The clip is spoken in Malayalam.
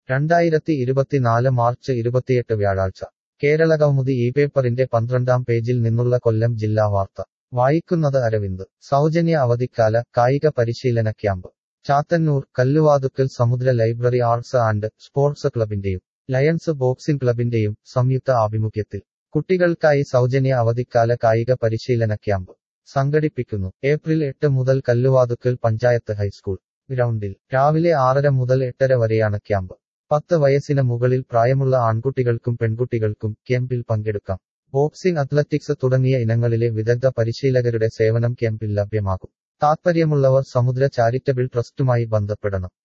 രണ്ടായിരത്തി ഇരുപത്തിനാല് മാർച്ച് ഇരുപത്തിയെട്ട് വ്യാഴാഴ്ച കേരള കൗമുദി ഈ പേപ്പറിന്റെ പന്ത്രണ്ടാം പേജിൽ നിന്നുള്ള കൊല്ലം ജില്ലാ വാർത്ത വായിക്കുന്നത് അരവിന്ദ് സൗജന്യ അവധിക്കാല കായിക പരിശീലന camp Chathannoor Kalluvathukkal Samudra library arts and sports ക്ലബിന്റെയും ലയൺസ് ബോക്സിംഗ് ക്ലബിന്റെയും സംയുക്ത ആഭിമുഖ്യത്തിൽ കുട്ടികൾക്കായി സൗജന്യ അവധിക്കാല കായിക പരിശീലന ക്യാമ്പ് സംഘടിപ്പിക്കുന്നു ഏപ്രിൽ എട്ട് മുതൽ കല്ലുവാതുക്കൽ പഞ്ചായത്ത് ഹൈസ്കൂൾ ഗ്രൗണ്ടിൽ രാവിലെ ആറര മുതൽ എട്ടര വരെയാണ് ക്യാമ്പ് പത്ത് വയസ്സിന് മുകളിൽ പ്രായമുള്ള ആൺകുട്ടികൾക്കും പെൺകുട്ടികൾക്കും ക്യാമ്പിൽ പങ്കെടുക്കാം ബോക്സിംഗ് അത്ലറ്റിക്സ് തുടങ്ങിയ ഇനങ്ങളിലെ വിദഗ്ധ പരിശീലകരുടെ സേവനം ക്യാമ്പിൽ ലഭ്യമാകും താത്പര്യമുള്ളവർ സമുദ്ര ചാരിറ്റബിൾ ട്രസ്റ്റുമായി ബന്ധപ്പെടണം